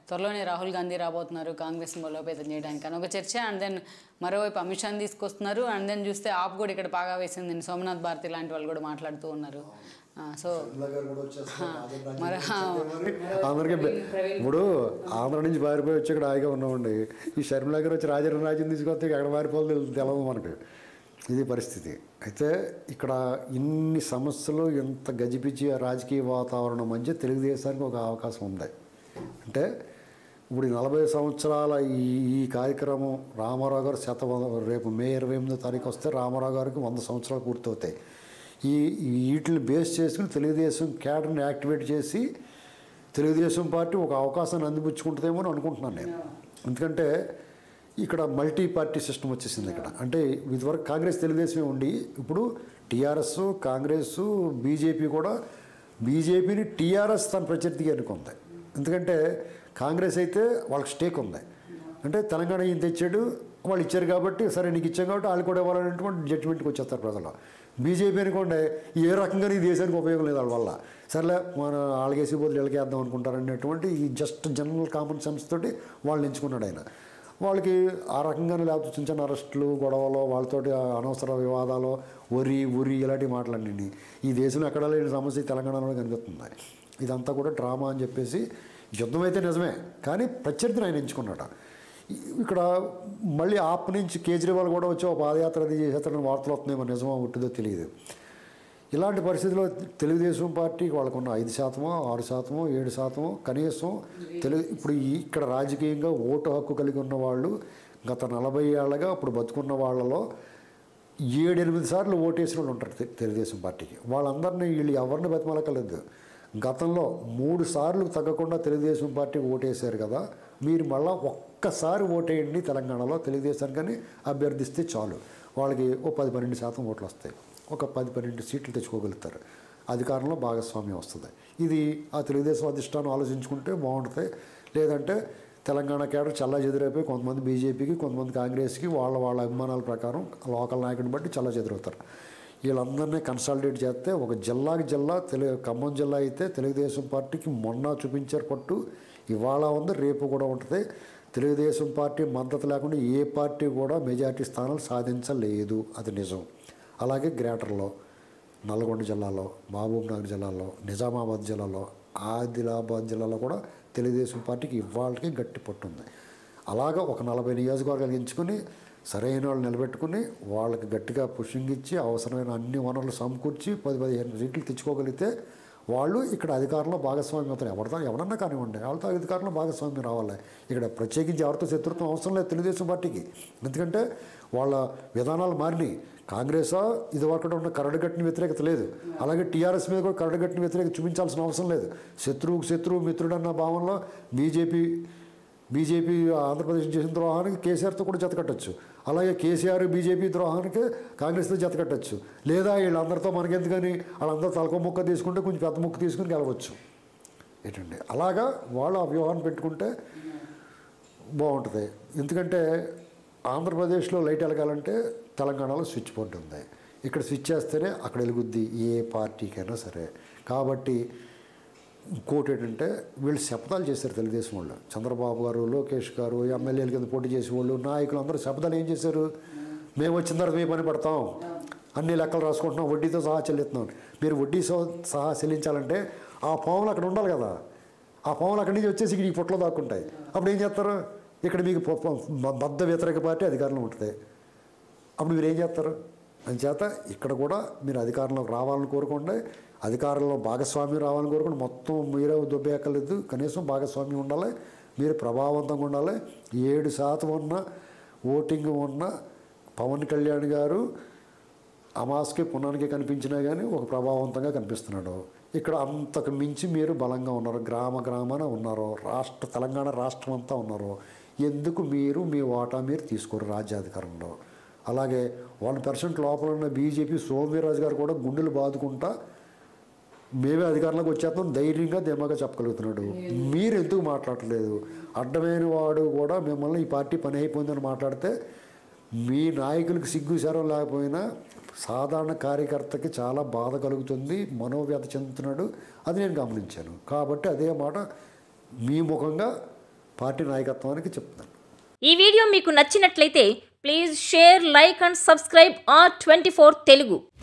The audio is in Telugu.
త్వరలోనే రాహుల్ గాంధీ రాబోతున్నారు కాంగ్రెస్ బలోపేతం చేయడానికి అని ఒక చర్చ అండ్ దెన్ మరోవైపు అమిత్ షాని తీసుకొస్తున్నారు అండ్ దెన్ చూస్తే ఆప్ కూడా ఇక్కడ బాగా వేసింది సోమనాథ్ భారతి లాంటి వాళ్ళు కూడా మాట్లాడుతూ ఉన్నారు ఆ, సో మరి అందరికీ బె- ఇప్పుడు ఆంధ్ర నుంచి పారిపోయి వచ్చి ఇక్కడ హాయిగా ఉన్నామండి ఈ షర్మిల గారు వచ్చి రాజారాం రాజ్యం తీసుకొస్తే ఎక్కడ పారిపోవాలి తెలు- తెలవదు మనకి ఇది పరిస్థితి అయితే ఇక్కడ ఇన్ని సమస్యలు ఎంత గజిపిచ్చి ఆ రాజకీయ వాతావరణం మధ్య తెలుగుదేశానికి ఒక అవకాశం ఉంది అంటే ఇప్పుడు ఈ నలభై సంవత్సరాల ఈ ఈ కార్యక్రమం రామారావు గారు శత రేపు మే ఇరవై ఎనిమిదో తారీఖు వస్తే రామారావు గారికి వంద సంవత్సరాలు పూర్తవుతాయి ఈ వీటిని బేస్ చేసుకుని తెలుగుదేశం క్యాడర్ని యాక్టివేట్ చేసి తెలుగుదేశం పార్టీ ఒక అవకాశాన్ని అందిపుచ్చుకుంటుందేమో అని అనుకుంటున్నాను నేను ఎందుకంటే ఇక్కడ మల్టీ పార్టీ సిస్టమ్ వచ్చేసింది ఇక్కడ అంటే ఇదివరకు కాంగ్రెస్ తెలుగుదేశమే ఉండి ఇప్పుడు టీఆర్ఎస్ కాంగ్రెస్ బీజేపీ కూడా బీజేపీని టీఆర్ఎస్ తన ప్రత్యర్థిగా ఎన్నుకుంది ఎందుకంటే కాంగ్రెస్ అయితే వాళ్ళకి స్టేక్ ఉంది అంటే తెలంగాణ ఈయన తెచ్చాడు వాళ్ళు ఇచ్చారు కాబట్టి సరే నీకు ఇచ్చాం కాబట్టి వాళ్ళు కూడా ఇవ్వాలనేటువంటి జడ్జిమెంట్కి వచ్చేస్తారు ప్రజలు బీజేపీ అనుకోండి ఏ రకంగా ఈ దేశానికి ఉపయోగం లేదు వాళ్ళ వల్ల సర్లే మన వాళ్ళకేసి బదులు వీళ్ళకి వేద్దాం అనుకుంటారనేటువంటి ఈ జస్ట్ జనరల్ కామన్ సెన్స్ తోటి వాళ్ళని ఎంచుకున్నాడు ఆయన వాళ్ళకి ఆ రకంగానే లేకపోతే చిన్న చిన్న అరెస్టులు గొడవలు వాళ్ళతోటి అనవసర వివాదాలు ఒరి ఉరి ఇలాంటివి మాట్లాడండి ఈ దేశంలో ఎక్కడ లేని సమస్య తెలంగాణలో కనిపిస్తుంది ఇదంతా కూడా డ్రామా అని చెప్పేసి యుద్ధం అయితే నిజమే కానీ ప్రత్యర్థిని ఆయన ఎంచుకున్నాడు ఇక్కడ మళ్ళీ ఆప్ నుంచి కేజ్రీవాల్ కూడా వచ్చి ఒక పాదయాత్ర అది చేసేస్తాడని వార్తలు వస్తున్నాయి మరి నిజమో ఉంటుందో తెలియదు ఇలాంటి పరిస్థితుల్లో తెలుగుదేశం పార్టీకి వాళ్ళకున్న ఐదు శాతమో ఆరు శాతమో ఏడు శాతమో కనీసం తెలుగు ఇప్పుడు ఈ- ఇక్కడ రాజకీయంగా ఓటు హక్కు కలిగి ఉన్న వాళ్ళు గత నలభై ఏళ్ళగా ఇప్పుడు బతుకున్న వాళ్ళలో ఏడెనిమిది సార్లు ఓటేసిన వాళ్ళు ఉంటారు తె- తెలుగుదేశం పార్టీకి వాళ్ళందరినీ వీళ్ళు ఎవరిని బతిమలకలేదు గతంలో మూడు సార్లు తగ్గకుండా తెలుగుదేశం పార్టీకి ఓటేశారు కదా మీరు మళ్ళా ఒక్కసారి ఓటేయండి తెలంగాణలో తెలుగుదేశానికని అభ్యర్థిస్తే చాలు వాళ్ళకి ఓ పది పన్నెండు శాతం ఓట్లు వస్తాయి ఒక పది పన్నెండు సీట్లు తెచ్చుకోగలుగుతారు అధికారంలో భాగస్వామ్యం వస్తుంది ఇది ఆ తెలుగుదేశం అధిష్టానం ఆలోచించుకుంటే బాగుంటుంది లేదంటే తెలంగాణ కేడర్ చల్లా చెదిరైపోయి కొంతమంది బీజేపీకి కొంతమంది కాంగ్రెస్కి వాళ్ళ వాళ్ళ అభిమానాల ప్రకారం లోకల్ నాయకుడిని బట్టి చల్లా చెదిరవుతారు వీళ్ళందరినీ కన్సాలిడేట్ చేస్తే ఒక జిల్లాకి జిల్లా తెలుగు ఖమ్మం జిల్లా అయితే తెలుగుదేశం పార్టీకి మొన్న చూపించారు పట్టు ఇవాళ ఉంది రేపు కూడా ఉంటుంది తెలుగుదేశం పార్టీ మద్దతు లేకుండా ఏ పార్టీ కూడా మెజార్టీ స్థానాలు సాధించలేదు అది నిజం అలాగే గ్రేటర్లో నల్గొండ జిల్లాలో మహబూబ్ నగర్ జిల్లాలో నిజామాబాద్ జిల్లాలో ఆదిలాబాద్ జిల్లాలో కూడా తెలుగుదేశం పార్టీకి ఇవాళకి గట్టి పట్టుంది అలాగా ఒక నలభై నియోజకవర్గాలు ఎంచుకుని సరైన వాళ్ళు నిలబెట్టుకుని వాళ్ళకి గట్టిగా పుషింగ్ ఇచ్చి అవసరమైన అన్ని వనరులు సమకూర్చి పది పదిహేను సీట్లు తెచ్చుకోగలిగితే వాళ్ళు ఇక్కడ అధికారంలో భాగస్వామ్యం అవుతారు ఎవరితో ఎవరన్నా కానివ్వండి వాళ్ళతో అధికారంలో భాగస్వామ్యం రావాలి ఇక్కడ ప్రత్యేకించి ఎవరితో శత్రుత్వం అవసరం లేదు తెలుగుదేశం పార్టీకి ఎందుకంటే వాళ్ళ విధానాలు మారినాయి కాంగ్రెసా ఇది వరకు ఉన్న కరడుగట్టిన వ్యతిరేకత లేదు అలాగే టీఆర్ఎస్ మీద కూడా కరడుగట్టిన వ్యతిరేకత చూపించాల్సిన అవసరం లేదు శత్రువుకు శత్రువు మిత్రుడన్న భావనలో బీజేపీ బీజేపీ ఆంధ్రప్రదేశ్ చేసిన ద్రోహానికి కేసీఆర్తో కూడా జతకట్టచ్చు అలాగే కేసీఆర్ బీజేపీ ద్రోహానికి కాంగ్రెస్తో జతకట్టచ్చు లేదా వీళ్ళందరితో మనకెందుకని వాళ్ళందరూ తలకో ముక్క తీసుకుంటే కొంచెం పెద్ద ముక్క తీసుకుని గెలవచ్చు ఏంటండి అలాగా వాళ్ళు ఆ వ్యూహాన్ని పెట్టుకుంటే బాగుంటుంది ఎందుకంటే ఆంధ్రప్రదేశ్లో లైట్ వెలగాలంటే తెలంగాణలో స్విచ్ బోర్డు ఉంది ఇక్కడ స్విచ్ చేస్తేనే అక్కడ వెలుగుద్ది ఏ పార్టీకైనా సరే కాబట్టి ఇంకోటి ఏంటంటే వీళ్ళు శపథాలు చేశారు తెలుగుదేశం వాళ్ళు చంద్రబాబు గారు లోకేష్ గారు ఎమ్మెల్యేల కింద పోటీ చేసేవాళ్ళు నాయకులు అందరూ శపథాలు ఏం చేశారు మేము వచ్చిన తర్వాత మేము పని పడతాం అన్ని లెక్కలు రాసుకుంటున్నాం వడ్డీతో సహా చెల్లిస్తున్నాం మీరు వడ్డీ సహా- సహా చెల్లించాలంటే ఆ పాములు అక్కడ ఉండాలి కదా ఆ పాములు అక్కడి నుంచి వచ్చేసి ఇక్కడ ఈ పొట్లో దాక్కుంటాయి అప్పుడు ఏం చేస్తారు ఇక్కడ మీకు పొ- పొ- బద్ద వ్యతిరేక పార్టీ అధికారంలో ఉంటుంది అప్పుడు మీరు ఏం చేస్తారు అంచేత ఇక్కడ కూడా మీరు అధికారంలోకి రావాలని కోరుకోండి అధికారంలో భాగస్వామ్యం రావాలని కోరుకోండి మొత్తం మీరే దొబ్బేయక్కర్లేదు కనీసం భాగస్వామ్యం ఉండాలి మీరు ప్రభావవంతంగా ఉండాలి ఏడు శాతం ఉన్న ఓటింగ్ ఉన్న పవన్ కళ్యాణ్ గారు అమాస్కి పునానికి కనిపించినా కానీ ఒక ప్రభావవంతంగా కనిపిస్తున్నాడు ఇక్కడ అంతకు మించి మీరు బలంగా ఉన్నారు గ్రామ గ్రామాన ఉన్నారు రాష్ట్ర తెలంగాణ రాష్ట్రం అంతా ఉన్నారు ఎందుకు మీరు మీ వాటా మీరు తీసుకోరు రాజ్యాధికారంలో అలాగే వన్ పర్సెంట్ లోపల ఉన్న బీజేపీ సోమవీరాజు గారు కూడా గుండెలు బాదుకుంటా మేమే అధికారంలోకి వచ్చేస్తాం ధైర్యంగా ధీమాగా చెప్పగలుగుతున్నాడు మీరు ఎందుకు మాట్లాడట్లేదు అడ్డమైన వాడు కూడా మిమ్మల్ని ఈ పార్టీ పని అయిపోయిందని మాట్లాడితే మీ నాయకులకు సిగ్గు శరం లేకపోయినా సాధారణ కార్యకర్తకి చాలా బాధ కలుగుతుంది మనోవ్యత చెందుతున్నాడు అది నేను గమనించాను కాబట్టి అదే మాట మీ ముఖంగా పార్టీ నాయకత్వానికి చెప్తాను ఈ వీడియో మీకు నచ్చినట్లయితే please share like and subscribe R twenty Telugu